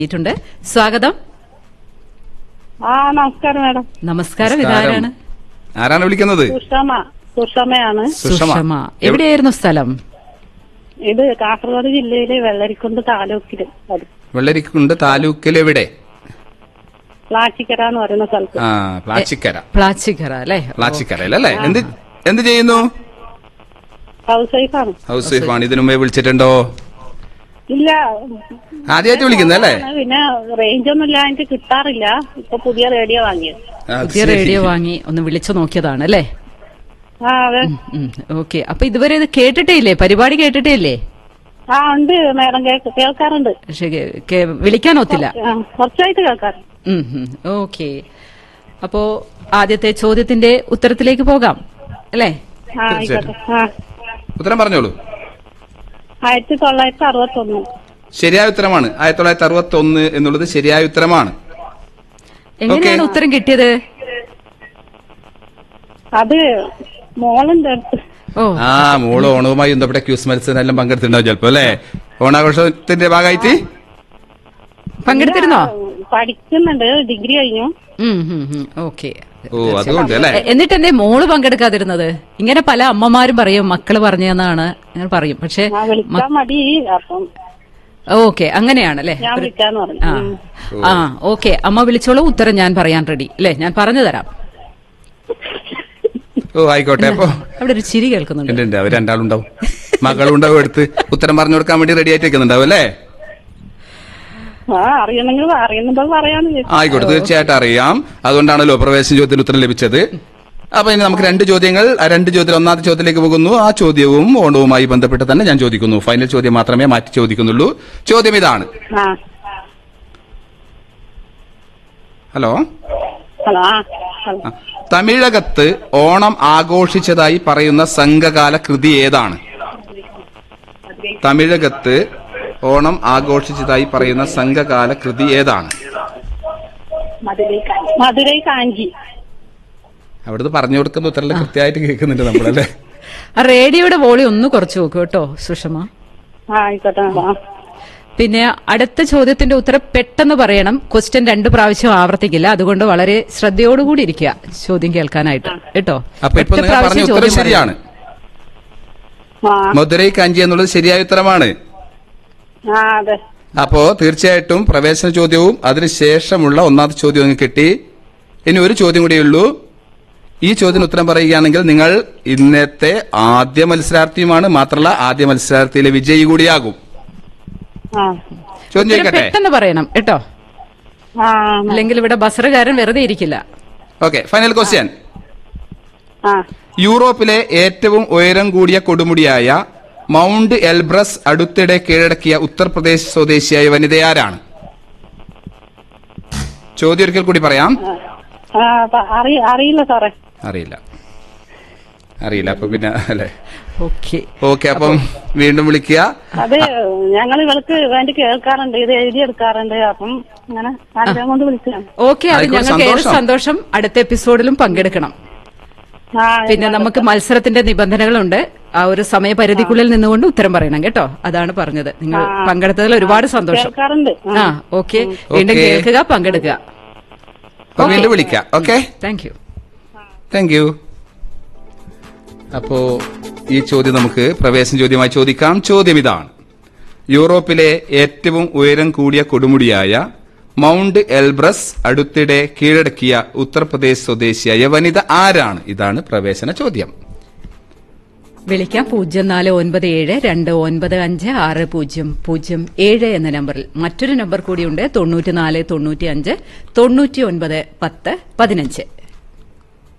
ിട്ടുണ്ട് സ്വാഗതം ആ നമസ്കാരം മാഡം നമസ്കാരം നമസ്കാരം. ഇതാരാണ് ആരാണ് വിളിക്കുന്നത് സുഷമ സുഷമയാണ് സുഷമ. സുഷമ എവിടെയായിരുന്നു സ്ഥലം ഇത് കാസർഗോഡ് ജില്ലയിലെ വെള്ളരിക്കുണ്ട് താലൂക്കില് അത് വെള്ളരിക്കുണ്ട് താലൂക്കിൽ എവിടെ പ്ലാച്ചിക്കര എന്ന് പറയുന്ന സ്ഥലത്ത് ആ പ്ലാച്ചിക്കര പ്ലാച്ചിക്കര അല്ലേ പ്ലാച്ചിക്കരയിൽ അല്ലേ എന്ത് എന്ത് ചെയ്യുന്നു ഹൗസ് വൈഫാണ് ഹൗസ് വൈഫ് ആണ് ഇതിനു മുമ്പേ വിളിച്ചിട്ടുണ്ടോ ഇല്ല ആദ്യമായിട്ട് വിളിക്കുന്നല്ലേ പിന്നെ റേഞ്ച് ഒന്നും ഇല്ല എനിക്ക് കിട്ടാറില്ല ഇപ്പൊ പുതിയ റേഡിയോ വാങ്ങിയത് അത് പുതിയ ശരി. റേഡിയോ വാങ്ങി ഒന്ന് വിളിച്ചു നോക്കിയതാണ് അല്ലേ ആ അതെ ഓക്കെ അപ്പൊ ഇതുവരെ ഇത് കേട്ടിട്ടേ ഇല്ലേ പരിപാടി കേട്ടിട്ടേ ഇല്ലേ ആ ഉണ്ട് മാഡം കേൾക്ക് കേൾക്കാറുണ്ട് പക്ഷെ കേ- കേ- വിളിക്കാൻ ഒത്തില്ല ആ, കുറച്ചായിട്ട് കേൾക്കാറുണ്ട് ഓക്കെ അപ്പോ ആദ്യത്തെ ചോദ്യത്തിന്റെ ഉത്തരത്തിലേക്ക് പോകാം അല്ലേ ആ ആയിക്കോട്ടെ ആ ഉത്തരം പറഞ്ഞോളൂ ആയിരത്തി തൊള്ളായിരത്തി അറുപത്തി ഒന്ന് ശരിയായ ഉത്തരമാണ് ആയിരത്തി തൊള്ളായിരത്തി അറുപത്തി ഒന്ന് എന്നുള്ളത് ശരിയായ ഉത്തരമാണ് എങ്ങനെയാണ് Okay. ഉത്തരം കിട്ടിയത് അത് മോളുണ്ട് അടുത്ത് ഓ ആ മോള് ഓണവുമായി ബന്ധപ്പെട്ട ക്യൂസ് മത്സരം എല്ലാം പങ്കെടുത്തിട്ടുണ്ടാവും ചിലപ്പോ അല്ലേ ഓണാഘോഷത്തിന്റെ ഭാഗമായിട്ട് പങ്കെടുത്തിരുന്നോ പഠിക്കുന്നുണ്ട് ഡിഗ്രി കഴിഞ്ഞു ഓക്കെ ഓ അതുകൊണ്ട് അല്ലേ എന്നിട്ട് എന്തേ മോള് പങ്കെടുക്കാതിരുന്നത് ഇങ്ങനെ പല അമ്മമാരും പറയും മക്കള് പറഞ്ഞതെന്നാണ് അങ്ങനെ പറയും പക്ഷെ ആ വിളിക്കാൻ മടി അപ്പം ഓക്കെ അങ്ങനെയാണല്ലേ ഞാൻ ഒരു- വിളിക്കാന്ന് പറഞ്ഞു ആ ഉം. ആ ഓക്കെ അമ്മ വിളിച്ചോളൂ ഉത്തരം ഞാൻ പറയാൻ റെഡി അല്ലേ ഞാൻ പറഞ്ഞു തരാം ഓ ആയിക്കോട്ടെ അപ്പൊ അവിടെ ഒരു ചിരി കേൾക്കുന്നുണ്ട് ഉണ്ട് ഉണ്ട് അവർ രണ്ടാളുണ്ടാവും മകളും ഉണ്ടാവും എടുത്ത് ഉത്തരം പറഞ്ഞു കൊടുക്കാൻ വേണ്ടി റെഡി ആയിട്ട് വെക്കുന്നുണ്ടാവും അല്ലേ ആ അറിയണമെങ്കിൽ അറിയുന്നുണ്ടോ പറയാന്ന് വിചാരിച്ചു. ആയിക്കോട്ടെ തീർച്ചയായിട്ടും അറിയാം അതുകൊണ്ടാണല്ലോ പ്രവേശന ചോദ്യത്തിന് ഉത്തരം ലഭിച്ചത് അപ്പൊ ഇനി നമുക്ക് രണ്ട് ചോദ്യങ്ങൾ ആ രണ്ട് ചോദ്യം ഒന്നാമത്തെ ചോദ്യത്തിലേക്ക് പോകുന്നു ആ ചോദ്യവും ഓണവുമായി ബന്ധപ്പെട്ട് തന്നെ ഞാൻ ചോദിക്കുന്നു ഫൈനൽ ചോദ്യം മാത്രമേ മാറ്റി ചോദിക്കുന്നുള്ളൂ ചോദ്യം ഇതാണ് ആ ഹലോ ഹലോ ആ ഹലോ ആ. തമിഴകത്ത് ഓണം ആഘോഷിച്ചതായി പറയുന്ന സംഘകാല കൃതി ഏതാണ് തമിഴകത്ത് ഓണം ആഘോഷിച്ചതായി പറയുന്ന സംഘകാല കൃതി ഏതാണ് മധുരൈ കാഞ്ചി അവിടുന്ന് പറഞ്ഞു കൊടുക്കുന്ന ഉത്തരം കൃത്യമായിട്ട് കേൾക്കുന്നുണ്ട് നമ്മളല്ലേ ആ റേഡിയോയുടെ വോളി ഒന്ന് കുറച്ച് നോക്കൂ കേട്ടോ സുഷമ ആ ആയിക്കോട്ടെ മാഡം ആ. പിന്നെ അടുത്ത ചോദ്യത്തിന്റെ ഉത്തരം പെട്ടെന്ന് പറയണം ക്വസ്റ്റ്യൻ രണ്ട് പ്രാവശ്യം ആവർത്തിക്കില്ല അതുകൊണ്ട് വളരെ ശ്രദ്ധയോടുകൂടി ഇരിക്കുക ചോദ്യം കേൾക്കാനായിട്ട് കേട്ടോ അപ്പൊ ഇപ്പൊ ഒറ്റ നിങ്ങൾ പറഞ്ഞ പ്രാവശ്യം ഉത്തരം ചോദ്യം ശരിയാണ് ആ മധുരൈ കാഞ്ചി എന്നുള്ളത് ശരിയായ ഉത്തരമാണ് ആ അതെ അപ്പോ തീർച്ചയായിട്ടും പ്രവേശന ചോദ്യവും അതിനുശേഷമുള്ള ഒന്നാമത്തെ ചോദ്യവും നിങ്ങൾക്ക് കിട്ടി ഇനി ഒരു ചോദ്യം കൂടിയേ ഉള്ളൂ ഈ ചോദ്യത്തിന് ഉത്തരം പറയുകയാണെങ്കിൽ നിങ്ങൾ ഇന്നത്തെ ആദ്യ മത്സരാർത്ഥിയുമാണ് മാത്രമല്ല ആദ്യ മത്സരാർത്ഥിയിലെ വിജയി കൂടിയാകും ആ ചോദ്യം ഉത്തരം ചോദിക്കട്ടെ പെട്ടെന്ന് പറയണം കേട്ടോ ആ അല്ലെങ്കിൽ ഇവിടെ ബസറുകാരൻ വെറുതെ ഇരിക്കില്ല ഓക്കെ ഫൈനൽ ക്വസ്റ്റ്യൻ ആ യൂറോപ്പിലെ ഏറ്റവും ഉയരം കൂടിയ കൊടുമുടിയായ മൗണ്ട് എൽബ്രസ് അടുത്തിടെ കീഴടക്കിയ ഉത്തർപ്രദേശ് സ്വദേശിയായ വനിതയാരാണ് ചോദ്യം ഒരിക്കൽ കൂടി പറയാം ആ പ- അറി- അറിയില്ല സാറേ അറിയില്ല അറിയില്ല അപ്പൊ പിന്നെ അല്ലേ ഓക്കെ ഓക്കെ അപ്പം വീണ്ടും വിളിക്കുക അത് ഞങ്ങൾ ഇവൾക്ക് വേണ്ടി കേൾക്കാറുണ്ട് ഇത് എഴുതിയെടുക്കാറുണ്ട് അപ്പം അങ്ങനെ ആഗ്രഹം കൊണ്ട് വിളിച്ചതാണ് ഓക്കെ അത് ആയിക്കോട്ടെ, ഞങ്ങൾക്ക് ഏറെ സന്തോഷം. സന്തോഷം അടുത്ത എപ്പിസോഡിലും പങ്കെടുക്കണം ആ പിന്നെ നമുക്ക് മത്സരത്തിന്റെ നിബന്ധനകളുണ്ട് ആ ഒരു സമയപരിധിക്കുള്ളിൽ നിന്നുകൊണ്ട് ഉത്തരം പറയണം കേട്ടോ അതാണ് പറഞ്ഞത് നിങ്ങൾ ആ. പങ്കെടുത്തതിൽ ഒരുപാട് സന്തോഷം കേൾക്കാറുണ്ട് ആ ഓക്കെ വീണ്ടും ഓക്കേ. കേൾക്കുക പങ്കെടുക്കുക അപ്പൊ വീണ്ടും വിളിക്കാം okay thank you thank you അപ്പോ ഈ ചോദ്യം നമുക്ക് പ്രവേശന ചോദ്യമായി ചോദിക്കാം ചോദ്യം ഇതാണ് യൂറോപ്പിലെ ഏറ്റവും ഉയരം കൂടിയ കൊടുമുടിയായ മൗണ്ട് എൽബ്രസ് അടുത്തിടെ കീഴടക്കിയ ഉത്തർപ്രദേശ് സ്വദേശിയായ വനിത ആരാണ് ഇതാണ് പ്രവേശന ചോദ്യം വിളിക്കാം പൂജ്യം നാല് ഒൻപത് ഏഴ് രണ്ട് ഒൻപത് അഞ്ച് ആറ് പൂജ്യം പൂജ്യം ഏഴ് എന്ന നമ്പറിൽ മറ്റൊരു നമ്പർ കൂടിയുണ്ട് തൊണ്ണൂറ്റി നാല് തൊണ്ണൂറ്റി അഞ്ച് തൊണ്ണൂറ്റി ഒൻപത് പത്ത് പതിനഞ്ച്